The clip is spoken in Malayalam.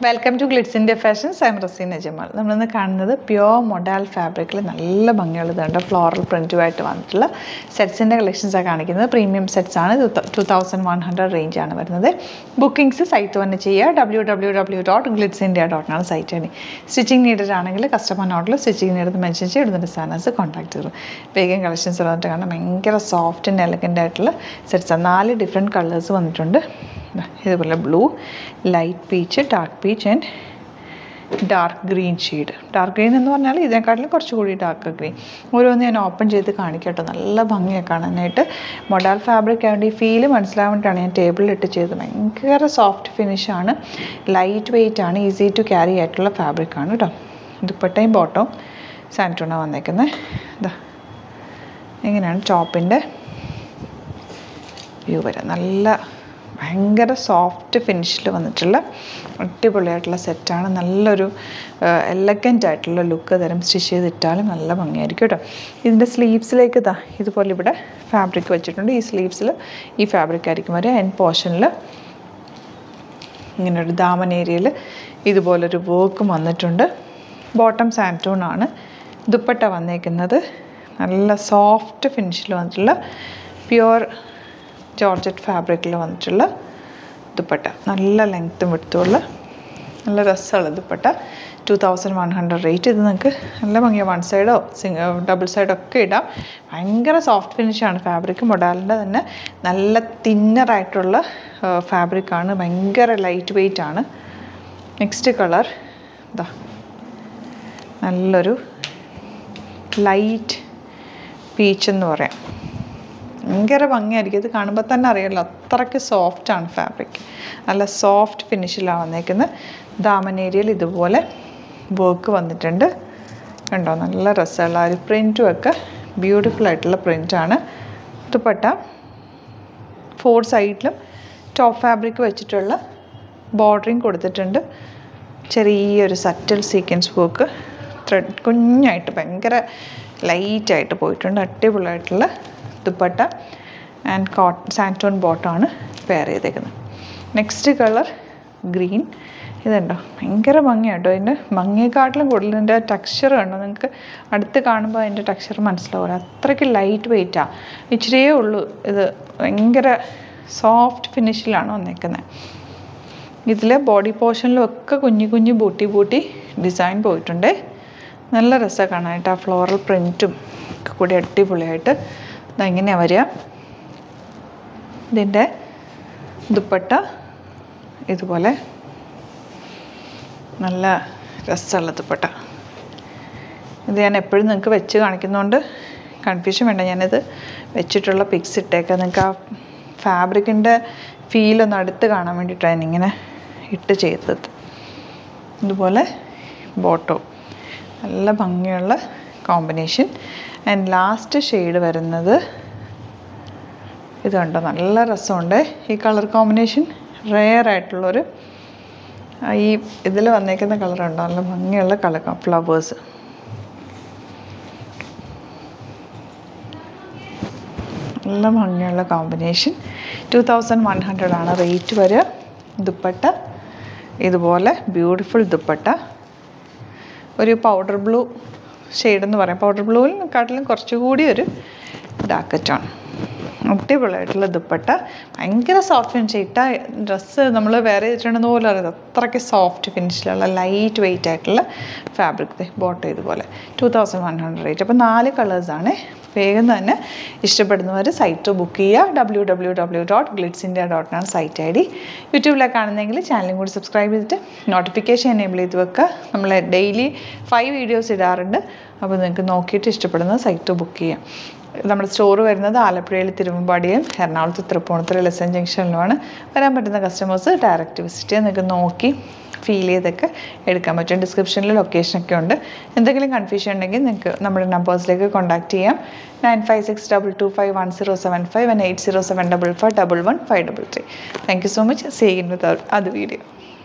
welcome to Glitz India fashions I'm Raseena Jamal നമ്മളിന്ന് കാണുന്നത് പ്യുവർ മൊഡാൽ ഫാബ്രിക്കിൽ നല്ല ഭംഗിയുള്ളതുണ്ട് ഫ്ലോറൽ പ്രിൻറ്റുമായിട്ട് വന്നിട്ടുള്ള സെറ്റ്സിൻ്റെ കളക്ഷൻസാണ് കാണിക്കുന്നത് പ്രീമിയം സെറ്റ്സ് ആണ് two thousand one hundred range ആണ് വരുന്നത് ബുക്കിംഗ്സ് സൈറ്റ് തന്നെ ചെയ്യുക W W W dot Glitz India dot ആണ് സൈറ്റ് ആണ് സ്റ്റിച്ചിങ് നീഡഡ് ആണെങ്കിൽ കസ്റ്റമർ നോട്ടിൽ സ്റ്റിച്ചിങ് നീഡത് മെൻഷൻ ചെയ്ത് ഇടുന്ന ഡിസൈനേഴ്സ് കോൺടാക്ട് ചെയ്തു വേഗം കളക്ഷൻസ് വന്നിട്ട് കാണാം ഭയങ്കര സോഫ്റ്റ് ആൻഡ് എലഗൻ്റ് ആയിട്ടുള്ള സെറ്റ്സ് നാല് ഡിഫറെൻറ്റ് കളേഴ്സ് വന്നിട്ടുണ്ട് ദാ ഇതുപോലെ blue light peach dark peach and dark green shade dark green എന്ന് പറഞ്ഞാൽ ഇതിനെക്കാട്ടിലും കുറച്ചുകൂടി ഡാർക്ക് ഗ്രീൻ ഓരോന്ന് ഞാൻ ഓപ്പൺ ചെയ്ത് കാണിക്കട്ടോ നല്ല ഭംഗിയാണ് കാണാനായിട്ട് മൊഡാൽ ഫാബ്രിക് ആയതുകൊണ്ട് ഈ ഫീല് മനസ്സിലാവാൻ വേണ്ടിയിട്ടാണ് ഞാൻ ടേബിളിലിട്ട് ചെയ്തത് ഭയങ്കര സോഫ്റ്റ് ഫിനിഷാണ് ലൈറ്റ് വെയിറ്റ് ആണ് ഈസി ടു ക്യാരി ആയിട്ടുള്ള ഫാബ്രിക് ആണ് കേട്ടോ ദുപ്പട്ടയും ബോട്ടവും സാൻറ്റൂണ വന്നേക്കുന്നത് ഇതാ ഇങ്ങനെയാണ് ടോപ്പിൻ്റെ വ്യൂ വരാം നല്ല ഭയങ്കര സോഫ്റ്റ് ഫിനിഷിൽ വന്നിട്ടുള്ള അടിപൊളിയായിട്ടുള്ള സെറ്റാണ് നല്ലൊരു എലഗൻ്റ് ആയിട്ടുള്ള ലുക്ക് തരം സ്റ്റിച്ച് ചെയ്തിട്ടാലും നല്ല ഭംഗിയായിരിക്കും കേട്ടോ ഇതിൻ്റെ സ്ലീവ്സിലേക്ക് ഇതാ ഇതുപോലെ ഇവിടെ ഫാബ്രിക് വെച്ചിട്ടുണ്ട് ഈ സ്ലീവ്സിൽ ഈ ഫാബ്രിക് ആയിരിക്കും വരെ എൻ പോർഷനിൽ ഇങ്ങനെ ഒരു ദാമൻ ഏരിയയിൽ ഇതുപോലൊരു വർക്കും വന്നിട്ടുണ്ട് ബോട്ടം സാൻറ്റൂൺ ആണ് ദുപ്പട്ട വന്നേക്കുന്നത് നല്ല സോഫ്റ്റ് ഫിനിഷിൽ വന്നിട്ടുള്ള പ്യുവർ ജോർജറ്റ് ഫാബ്രിക്കിൽ വന്നിട്ടുള്ള ദുപ്പട്ട നല്ല ലെങ്ത്തും വിടുത്തുള്ള നല്ല രസമുള്ള dupatta two thousand one hundred rate ഇത് നിങ്ങൾക്ക് നല്ല ഭംഗിയാണ് വൺ സൈഡോ സിംഗ ഡബിൾ സൈഡോ ഒക്കെ ഇടാം ഭയങ്കര സോഫ്റ്റ് ഫിനിഷാണ് ഫാബ്രിക് മൊഡാലിൻ്റെ തന്നെ നല്ല തിന്നറായിട്ടുള്ള ഫാബ്രിക്കാണ് ഭയങ്കര ലൈറ്റ് വെയിറ്റ് ആണ് നെക്സ്റ്റ് കളർ ഇതാ നല്ലൊരു ലൈറ്റ് പീച്ച് എന്ന് പറയാം ഭയങ്കര ഭംഗിയായിരിക്കും ഇത് കാണുമ്പോൾ തന്നെ അറിയാമല്ലോ അത്രയ്ക്ക് സോഫ്റ്റാണ് ഫാബ്രിക് നല്ല സോഫ്റ്റ് ഫിനിഷിലാണ് വന്നേക്കുന്നത് ദാമൻ ഏരിയയിൽ ഇതുപോലെ വർക്ക് വന്നിട്ടുണ്ട് കണ്ടോ നല്ല രസമുള്ള ഒരു പ്രിൻറ്റും ഒക്കെ ബ്യൂട്ടിഫുൾ ആയിട്ടുള്ള പ്രിൻ്റാണ് ദുപ്പട്ട ഫോർ സൈഡിലും ടോപ്പ് ഫാബ്രിക് വെച്ചിട്ടുള്ള ബോർഡറിങ് കൊടുത്തിട്ടുണ്ട് ചെറിയൊരു സറ്റൽ സീക്വൻസ് വർക്ക് ത്രെഡ് കുഞ്ഞായിട്ട് ഭയങ്കര ലൈറ്റായിട്ട് പോയിട്ടുണ്ട് അടിപൊളിയായിട്ടുള്ള ദുപ്പട്ട ആൻഡ് കോട്ടൺ സാൻറ്റോൺ ബോട്ടമാണ് പെയർ ചെയ്തേക്കുന്നത് നെക്സ്റ്റ് കളർ ഗ്രീൻ ഇതുണ്ടോ ഭയങ്കര ഭംഗിയാട്ടോ ഇതിൻ്റെ ഭംഗിയെക്കാട്ടിലും കൂടുതൽ ഇതിൻ്റെ ടെക്സ്ചർ കണ്ടോ നിങ്ങൾക്ക് അടുത്ത് കാണുമ്പോൾ അതിൻ്റെ ടെക്സ്ചർ മനസ്സിലാവില്ല അത്രയ്ക്ക് ലൈറ്റ് വെയിറ്റാണ് ഇച്ചിരിയേ ഉള്ളൂ ഇത് ഭയങ്കര സോഫ്റ്റ് ഫിനിഷിലാണ് വന്നേക്കുന്നത് ഇതിൽ ബോഡി പോർഷനിലും ഒക്കെ കുഞ്ഞു കുഞ്ഞു ബൂട്ടി ബൂട്ടി ഡിസൈൻ പോയിട്ടുണ്ട് നല്ല രസമാണ് കാണാനായിട്ട് ആ ഫ്ലോറൽ പ്രിൻറ്റും ഒക്കെ കൂടി അടിപൊളിയായിട്ട് ഇതെങ്ങനെയാണ് വരിക ഇതിൻ്റെ ദുപ്പട്ട ഇതുപോലെ നല്ല രസമുള്ള ദുപ്പട്ട ഇത് ഞാൻ എപ്പോഴും നിങ്ങൾക്ക് വെച്ച് കാണിക്കുന്നതുകൊണ്ട് കൺഫ്യൂഷൻ വേണ്ട ഞാനിത് വെച്ചിട്ടുള്ള പിക്സ് ഇട്ടേക്കാം നിങ്ങൾക്ക് ആ ഫാബ്രിക്കിൻ്റെ ഫീലൊന്ന് അടുത്ത് കാണാൻ വേണ്ടിയിട്ടാണ് ഞാനിങ്ങനെ ഇട്ട് ചെയ്തത് ഇതുപോലെ ബോട്ടോ നല്ല ഭംഗിയുള്ള കോമ്പിനേഷൻ ആൻഡ് ലാസ്റ്റ് ഷെയ്ഡ് വരുന്നത് ഇത് കണ്ടോ നല്ല രസമുണ്ട് ഈ കളർ കോമ്പിനേഷൻ റെയർ ആയിട്ടുള്ളൊരു ഈ ഇതിൽ വന്നേക്കുന്ന കളർ ഉണ്ടോ നല്ല ഭംഗിയുള്ള കളർ ഫ്ലവേഴ്സ് നല്ല ഭംഗിയുള്ള combination two thousand one hundred ആണ് റേറ്റ് വരിക ദുപ്പട്ട ഇതുപോലെ ബ്യൂട്ടിഫുൾ ദുപ്പട്ട ഒരു പൗഡർ ബ്ലൂ ഷെയ്ഡ് എന്ന് പറയാം പൗഡർ ബ്ലൂവിനെക്കാട്ടിലും കുറച്ചുകൂടി ഒരു ഡാർക്ക് ടോൺ അടിപൊളിയായിട്ടുള്ള ദുപ്പട്ട ഭയങ്കര സോഫ്റ്റ് ഫിനിഷ് ഇട്ട ഡ്രസ്സ് നമ്മൾ വേറെ ചെയ്തിട്ടുണ്ടെന്ന് പോലും അറിയാം അത്രയ്ക്ക് സോഫ്റ്റ് ഫിനിഷിലുള്ള ലൈറ്റ് വെയിറ്റ് ആയിട്ടുള്ള ഫാബ്രിക് ബോട്ടം ഇതുപോലെ two thousand one hundred rate അപ്പോൾ നാല് കളേഴ്സാണ് വേഗം തന്നെ ഇഷ്ടപ്പെടുന്നവർ സൈറ്റ് ബുക്ക് ചെയ്യുക W W W dot Glitz India dot ആണ് സൈറ്റ് ഐ ഡി യൂട്യൂബിലൊക്കെ കാണുന്നെങ്കിൽ ചാനലും കൂടി സബ്സ്ക്രൈബ് ചെയ്തിട്ട് നോട്ടിഫിക്കേഷൻ എനേബിൾ ചെയ്ത് വെക്കുക നമ്മൾ ഡെയിലി ഫൈവ് വീഡിയോസ് ഇടാറുണ്ട് അപ്പോൾ നിങ്ങൾക്ക് നോക്കിയിട്ട് ഇഷ്ടപ്പെടുന്ന സൈറ്റ് ബുക്ക് ചെയ്യാം നമ്മുടെ സ്റ്റോർ വരുന്നത് ആലപ്പുഴയിൽ തിരുവമ്പാടിയും എറണാകുളത്ത് തൃപ്പൂണിത്തുറ ലെസൺ ജംഗ്ഷനിലുമാണ് വരാൻ പറ്റുന്ന കസ്റ്റമേഴ്സ് ഡയറക്റ്റ് വിസിറ്റ് ചെയ്യാൻ നിങ്ങൾക്ക് നോക്കി ഫീൽ ചെയ്തൊക്കെ എടുക്കാൻ പറ്റും ഡിസ്ക്രിപ്ഷനിൽ ലൊക്കേഷനൊക്കെ ഉണ്ട് എന്തെങ്കിലും കൺഫ്യൂഷൻ ഉണ്ടെങ്കിൽ നിങ്ങൾക്ക് നമ്മുടെ നമ്പേഴ്സിലേക്ക് കോൺടാക്ട് ചെയ്യാം nine five six double two five one zero seven five and eight zero seven double five double one five double three thank you so much see in with അത് വീഡിയോ